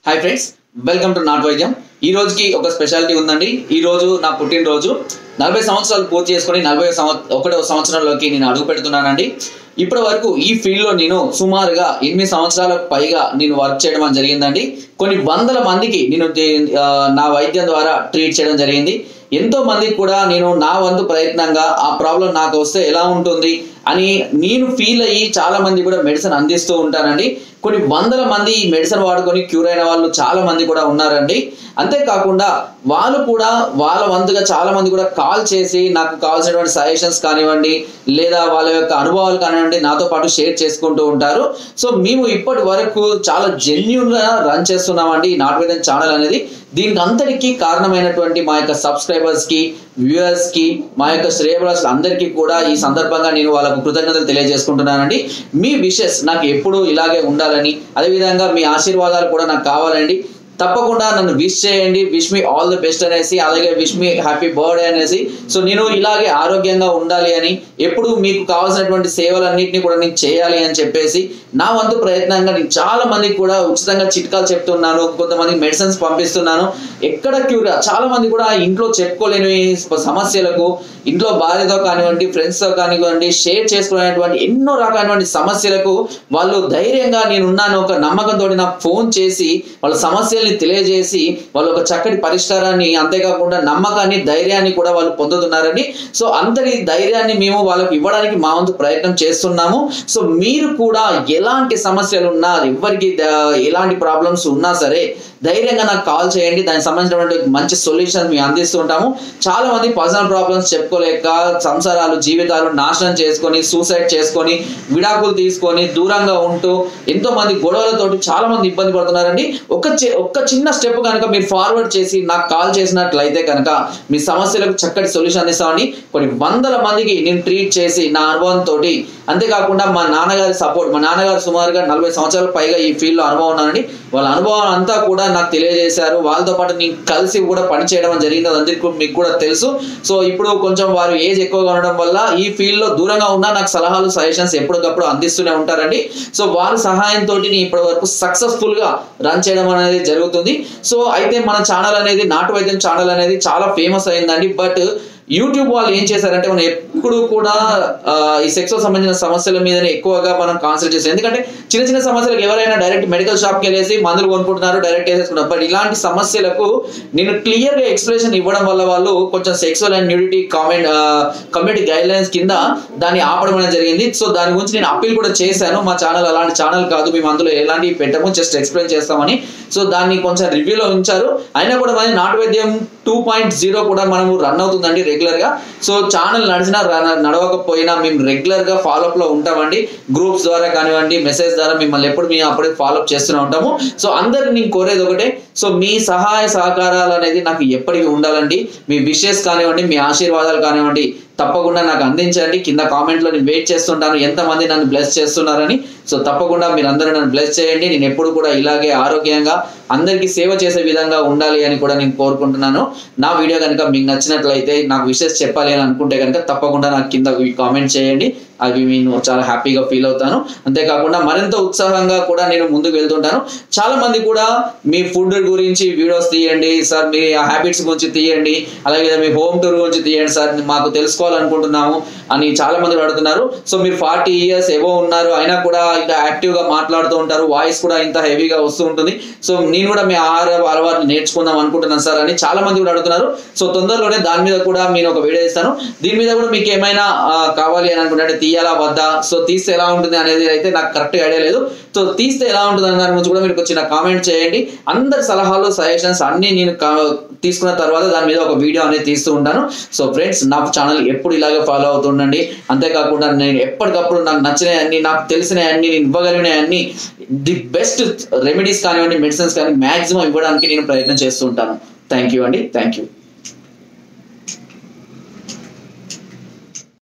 hi friends welcome to నాట్ వైద్యం ఈ రోజుకి ఒక స్పెషాలిటీ ఉందండి ఈ రోజు నా పుట్టినరోజు నలభై సంవత్సరాలు పూర్తి చేసుకొని నలభై సంవత్సరం ఒకటో సంవత్సరంలోకి నేను అడుగు పెడుతున్నానండి ఇప్పటి వరకు ఈ ఫీల్డ్లో నేను సుమారుగా ఎనిమిది సంవత్సరాలకు పైగా నేను వర్క్ చేయడం అని జరిగిందండి కొన్ని వందల మందికి నేను దే- ఆ, నా వైద్యం ద్వారా ట్రీట్ చేయడం జరిగింది ఎంతో మందికి కూడా నేను నా వంతు ప్రయత్నంగా ఆ ప్రాబ్లం నాకు వస్తే ఎలా ఉంటుంది అని నేను ఫీల్ అయ్యి చాలా మంది కూడా మెడిసిన్ అందిస్తూ ఉంటానండి కొన్ని వందల మంది ఈ మెడిసిన్ వాడుకొని క్యూర్ అయిన వాళ్ళు చాలా మంది కూడా ఉన్నారండి అంతేకాకుండా వాళ్ళు కూడా వాళ్ళ వంతుగా చాలా మంది కూడా కాల్ చేసి నాకు కావాల్సినటువంటి సజెషన్స్ కానివ్వండి లేదా వాళ్ళ యొక్క అనుభవాలు కానివ్వండి నాతో పాటు షేర్ చేసుకుంటూ ఉంటారు సో మేము ఇప్పటి వరకు చాలా జెన్యున్ గా రన్ చేస్తున్నామండి ఈ నాట్ వేదన్ ఛానల్ అనేది దీనికి అంతటికీ కారణమైనటువంటి మా యొక్క సబ్స్క్రైబర్స్ కి వ్యూవర్స్ కి మా యొక్క శ్రేయబులస్ అందరికీ కూడా ఈ సందర్భంగా నేను వాళ్ళకు కృతజ్ఞతలు తెలియజేసుకుంటున్నానండి మీ విషెస్ నాకు ఎప్పుడూ ఇలాగే ఉండాలని అదేవిధంగా మీ ఆశీర్వాదాలు కూడా నాకు కావాలండి తప్పకుండా నన్ను విష్ చేయండి wish me all the best అనేసి అలాగే విష్ మీ హ్యాపీ బర్త్డే అనేసి సో నేను ఇలాగే ఆరోగ్యంగా ఉండాలి అని ఎప్పుడు మీకు కావాల్సినటువంటి సేవలన్నింటినీ కూడా నేను చేయాలి అని చెప్పేసి నా వంతు ప్రయత్నంగా నేను చాలా మందికి కూడా ఉచితంగా చిట్కాలు చెప్తున్నాను కొంతమంది మెడిసిన్స్ పంపిస్తున్నాను ఎక్కడ క్యూర్ చాలా మంది కూడా ఇంట్లో చెప్పుకోలేని సమస్యలకు ఇంట్లో భార్యతో కానివ్వండి ఫ్రెండ్స్తో కానివ్వండి షేర్ చేసుకునేటువంటి ఎన్నో రకాలైనటువంటి సమస్యలకు వాళ్ళు ధైర్యంగా నేను ఉన్నాను ఒక నమ్మకంతో నాకు ఫోన్ చేసి వాళ్ళ సమస్యల్ని తెలియజేసి వాళ్ళు ఒక చక్కటి పరిష్కారాన్ని అంతేకాకుండా నమ్మకాన్ని ధైర్యాన్ని కూడా వాళ్ళు పొందుతున్నారని సో అంతటి ధైర్యాన్ని మేము వాళ్ళకి ఇవ్వడానికి మా వంతు ప్రయత్నం చేస్తున్నాము సో మీరు కూడా ఎలాంటి సమస్యలు ఉన్నా ఎవరికి ద- ఎలాంటి ప్రాబ్లమ్స్ ఉన్నా సరే ధైర్యంగా నాకు కాల్ చేయండి దానికి సంబంధించినటువంటి మంచి సొల్యూషన్ మేము అందిస్తూ ఉంటాము చాలా మంది పర్సనల్ ప్రాబ్లమ్స్ చెప్పుకోలేక సంసారాలు జీవితాలు నాశనం చేసుకొని సూసైడ్ చేసుకొని విడాకులు తీసుకొని దూరంగా ఉంటూ ఎంతో మంది గొడవలతోటి చాలా మంది ఇబ్బంది పడుతున్నారండి ఒక చి- ఒక్క చిన్న స్టెప్ కనుక మీరు ఫార్వర్డ్ చేసి నాకు కాల్ చేసినట్లయితే కనుక మీ సమస్యలకు చక్కటి సొల్యూషన్ అందిస్తామని కొన్ని వందల మందికి నేను ట్రీట్ చేసి నా అనుభవంతో అంతేకాకుండా మా నాన్నగారి సపోర్ట్ మా నాన్నగారు సుమారుగా నలభై సంవత్సరాల పైగా ఈ ఫీల్డ్ లో అనుభవం ఉన్నానండి వాళ్ళ అనుభవం అంతా కూడా నాకు తెలియజేశారు వాళ్ళతో పాటు నేను కలిసి కూడా పని చేయడం జరిగింది అదందరికీ మీకు కూడా తెలుసు సో ఇప్పుడు కొంచెం వారు ఏజ్ ఎక్కువగా ఉండడం వల్ల ఈ ఫీల్డ్ లో దూరంగా ఉన్నా నాకు సలహాలు సజెషన్స్ ఎప్పటికప్పుడు అందిస్తూనే ఉంటారండి సో వారి సహాయంతో నేను ఇప్పటి వరకు సక్సెస్ఫుల్ గా రన్ చేయడం అనేది జరుగుతుంది సో అయితే మన ఛానల్ అనేది నాటు వైద్యం ఛానల్ అనేది చాలా ఫేమస్ అయిందండి బట్ యూట్యూబ్ వాళ్ళు ఏం చేశారంటే మనం ఎప్పుడు కూడా ఆ, ఈ సెక్స్ సంబంధించిన సమస్యల మీదనే ఎక్కువగా మనం కాన్సన్ట్రేట్ చేస్తాం ఎందుకంటే చిన్న చిన్న సమస్యలకు ఎవరైనా డైరెక్ట్ మెడికల్ షాప్కి వెళ్ళేసి మందులు కొనుక్కుంటున్నారు డైరెక్ట్ వేసేసుకుంటారు బట్ ఇలాంటి సమస్యలకు నేను క్లియర్ గా ఎక్స్ప్లెనేషన్ ఇవ్వడం వల్ల వాళ్ళు కొంచెం sexual and nudity comment community guidelines కింద దాన్ని ఆపడం అనేది జరిగింది సో దాని గురించి నేను అప్పీల్ కూడా చేశాను మా ఛానల్ అలాంటి ఛానల్ కాదు మేము అందులో ఎలాంటివి పెట్టము జస్ట్ ఎక్స్ప్లెయిన్ చేస్తామని సో దాన్ని కొంచెం రివ్యూలో ఉంచారు అయినా కూడా మరి నాటు వైద్యం టూ పాయింట్ జీరో కూడా మనము రన్ అవుతుందండి రెగ్యులర్ గా సో ఛానల్ నడిచినా ర- నడవకపోయినా మేము రెగ్యులర్ గా ఫాలోఅప్ లో ఉంటామండి గ్రూప్స్ ద్వారా కానివ్వండి మెసేజ్ ద్వారా మిమ్మల్ని ఎప్పుడు మేము అప్పుడే ఫాలోఅప్ చేస్తూనే ఉంటాము సో అందరికి నేను కోరేది ఒకటే సో మీ సహాయ సహకారాలు అనేది నాకు ఎప్పటికీ ఉండాలండి మీ విషెస్ కానివ్వండి మీ ఆశీర్వాదాలు కానివ్వండి తప్పకుండా నాకు అందించండి కింద కామెంట్లో నేను వెయిట్ చేస్తుంటాను ఎంతమంది నన్ను బ్లెస్ చేస్తున్నారని సో తప్పకుండా మీరు అందరూ నన్ను బ్లెస్ చేయండి నేను ఎప్పుడు కూడా ఇలాగే ఆరోగ్యంగా అందరికీ సేవ చేసే విధంగా ఉండాలి అని కూడా నేను కోరుకుంటున్నాను నా వీడియో కనుక మీకు నచ్చినట్లయితే నాకు విషెస్ చెప్పాలి అని అనుకుంటే కనుక తప్పకుండా నాకు కింద కామెంట్ చేయండి అవి నేను చాలా హ్యాపీగా ఫీల్ అవుతాను అంతేకాకుండా మరింత ఉత్సాహంగా కూడా నేను ముందుకు వెళ్తుంటాను చాలా మంది కూడా మీ ఫుడ్ గురించి వీడియోస్ తీయండి సార్ మీ హ్యాబిట్స్ గురించి తీయండి అలాగే మీ హోమ్ టూర్ గురించి తీయండి సార్ మాకు తెలుసుకోవాలనుకుంటున్నాము అని చాలా మంది కూడా అడుగుతున్నారు సో మీరు ఫార్టీ ఇయర్స్ ఏవో ఉన్నారు అయినా కూడా ఇంకా యాక్టివ్ గా మాట్లాడుతూ ఉంటారు వాయిస్ కూడా ఇంత హెవీగా వస్తూ ఉంటుంది సో నేను కూడా మీ ఆహార అలవాట్లు నేర్చుకుందాం అనుకుంటున్నాను సార్ అని చాలా మంది కూడా అడుగుతున్నారు సో తొందరలోనే దాని మీద కూడా నేను ఒక వీడియో ఇస్తాను దీని మీద కూడా మీకు ఏమైనా ఆ, కావాలి అని అనుకుంటే తీయాలా వద్దా సో తీస్తే ఎలా ఉంటుంది అనేది అయితే నాకు కరెక్ట్ ఐడియా లేదు సో తీస్తే ఎలా ఉంటుంది అనే దాని గురించి కూడా మీరు ఒక చిన్న కామెంట్ చేయండి అందరి సలహాలు సజెషన్స్ అన్ని నేను కా- తీసుకున్న తర్వాత దాని మీద ఒక వీడియో అనేది తీస్తూ ఉంటాను సో ఫ్రెండ్స్ నా ఛానల్ ఎప్పుడు ఇలాగే ఫాలో అవుతుండండి అంతేకాకుండా నేను ఎప్పటికప్పుడు నాకు నచ్చిన అన్ని నాకు తెలిసిన అన్ని నేను ఇవ్వగలిగిన అన్ని ది బెస్ట్ రెమెడీస్ కానివ్వండి మెడిసిన్స్ కానీ మాక్సిమం ఇవ్వడానికి నేను ప్రయత్నం చేస్తూ ఉంటాను థ్యాంక్ యూ అండి థ్యాంక్ యూ